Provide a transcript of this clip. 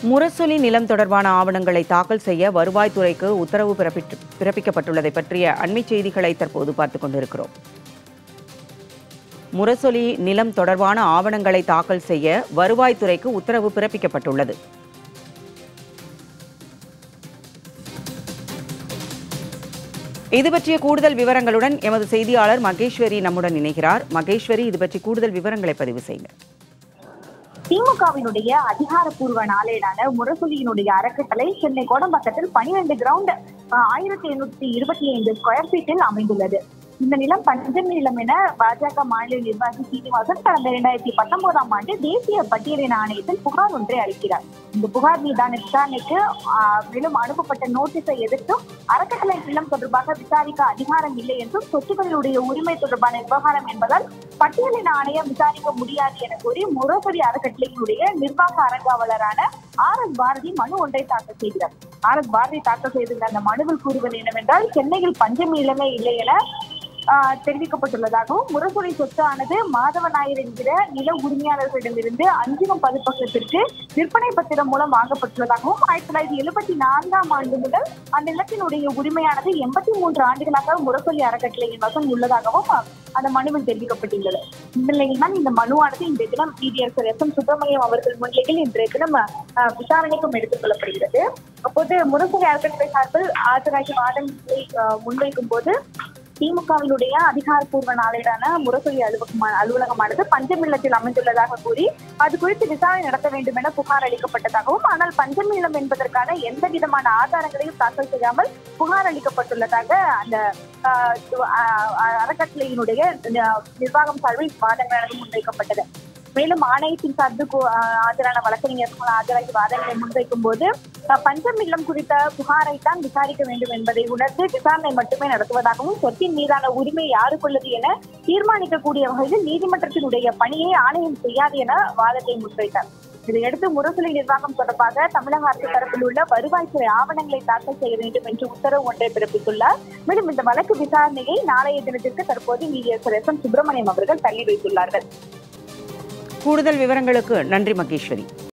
முரசொலி நிலம் தொடர்பான ஆவணங்களை தாக்கல் செய்ய வருவாய்த்துறைக்கு உத்தரவு பிறப்பிட்டு- பிறப்பிக்கப்பட்டுள்ளதை பற்றிய அண்மைச் செய்திகளை தற்போது பார்த்துக் கொண்டிருக்கிறோம் முரசொலி நிலம் தொடர்பான ஆவணங்களை தாக்கல் செய்ய வருவாய்த்துறைக்கு உத்தரவு பிறப்பிக்கப்பட்டுள்ளது இது பற்றிய கூடுதல் விவரங்களுடன் எமது செய்தியாளர் மகேஸ்வரி நம்முடன் இணைகிறார் மகேஸ்வரி இது பற்றி கூடுதல் விவரங்களை பதிவு செய்யுங்க திமுகவினுடைய அதிகாரப்பூர்வ நாளேடான முரசொலியினுடைய அறக்கட்டளை சென்னை கோடம்பாக்கத்தில் பனிரெண்டு கிரவுண்ட் ஆயிரத்தி எண்ணூத்தி இருபத்தி ஐந்து ஸ்கொயர் ஃபீட்டில் அமைந்துள்ளது இந்த நிலம் பஞ்சமி நிலம் என பாஜக மாநில நிர்வாகி சீனிவாசன் கடந்த இரண்டாயிரத்தி பத்தொன்பதாம் ஆண்டு தேசிய பட்டியலின் ஆணையத்தில் புகார் ஒன்றை அளிக்கிறார் இந்த புகார் மீதான விசாரணைக்கு ஆஹ், மேலும் அனுப்பப்பட்ட நோட்டீஸை எதிர்த்தும் அறக்கட்டளை நிலம் தொடர்பாக விசாரிக்க அதிகாரம் இல்லை என்றும் சொத்துக்களுடைய உரிமை தொடர்பான விவகாரம் என்பதால் பட்டியலின் ஆணையம் விசாரிக்க முடியாது என கூறி முரசொலி அறக்கட்டளையினுடைய நிர்வாக அரங்காவலரான ஆர் எஸ் பாரதி மனு ஒன்றை தாக்கல் செய்கிறார் ஆர் எஸ் பாரதி தாக்கல் செய்திருந்த அந்த மனுவில் கூறுவது என்னவென்றால் சென்னையில் பஞ்சம் நிலைமை இல்லை என ஆஹ், தெரிவிக்கப்பட்டுள்ளதாகவும் முரசொலி சொத்து ஆனது மாதவ நாயர் என்கிற நில உரிமையாளர்களிடமிருந்து அஞ்சுகம் பதிப்பகத்திற்கு விற்பனை பத்திரம் மூலம் வாங்கப்பட்டுள்ளதாகவும் ஆயிரத்தி தொள்ளாயிரத்தி எழுபத்தி நான்காம் ஆண்டு முதல் அந்த நிலத்தினுடைய உரிமையானது எண்பத்தி மூன்று ஆண்டுகளாக முரசொலி அறக்கட்டளையின் வசம் உள்ளதாகவும் அந்த மனுவில் தெரிவிக்கப்பட்டுள்ளது இந்த நிலையில் தான் இந்த மனுவானது இந்த தினம் நீதியரசர் எஸ் எம் சுப்பிரமணியம் அவர்கள் முன்னிலையில் இன்றைய தினம் அஹ், விசாரணைக்கும் எடுத்துக் கொள்ளப்படுகிறது அப்போது முரசொலி அறக்கட்டளை சார்பில் ஆஜராகி வாதங்களை அஹ், முன்வைக்கும் போது திமுகவினுடைய அதிகாரப்பூர்வ நாளேடான முரசொலி அலுவலகமா அலுவலகமானது பஞ்சமில்லத்தில் அமைந்துள்ளதாக கூறி அது குறித்து விசாரணை நடத்த வேண்டும் என புகார் அளிக்கப்பட்டதாகவும் ஆனால் பஞ்சமில்லம் என்பதற்கான எந்த விதமான ஆதாரங்களையும் தாக்கல் செய்யாமல் புகார் அளிக்கப்பட்டுள்ளதாக அந்த ஆஹ், ஆஹ், ஆஹ், அறக்கட்டளையினுடைய நி- நிர்வாகம் சார்பில் வாதங்களானது முன்வைக்கப்பட்டது மேலும் ஆணையத்தின் சார்பில் கு- ஆஹ், ஆஜரான வழக்கறிஞர்கள் ஆஜராகி வாதங்களை முன்வைக்கும் போது அஹ், பஞ்சம் இல்லம் குறித்த புகாரை தான் விசாரிக்க வேண்டும் என்பதை உணர்ந்து விசாரணை மட்டுமே நடத்துவதாகவும் சொத்தின் மீதான உரிமை யாருக்குள்ளது என தீர்மானிக்கக்கூடிய வகையில் நீதிமன்றத்தினுடைய பணியை ஆணையம் செய்யாது என வாதத்தை முன்வைத்தார் இதையடுத்து முரசொலி நிர்வாகம் தொடர்பாக தமிழக அரசு தரப்பில் உள்ள வருவாய்த்துறை ஆவணங்களை தாக்கல் செய்ய வேண்டும் என்று உத்தரவு ஒன்றை பிறப்பித்துள்ளார் மேலும் இந்த வழக்கு விசாரணையை நாளைய தினத்திற்கு தற்போது நீதியரசர் எஸ் எம் சுப்பிரமணியம் அவர்கள் தள்ளி வைத்துள்ளார்கள் கூடுதல் விவரங்களுக்கு நன்றி மகேஸ்வரி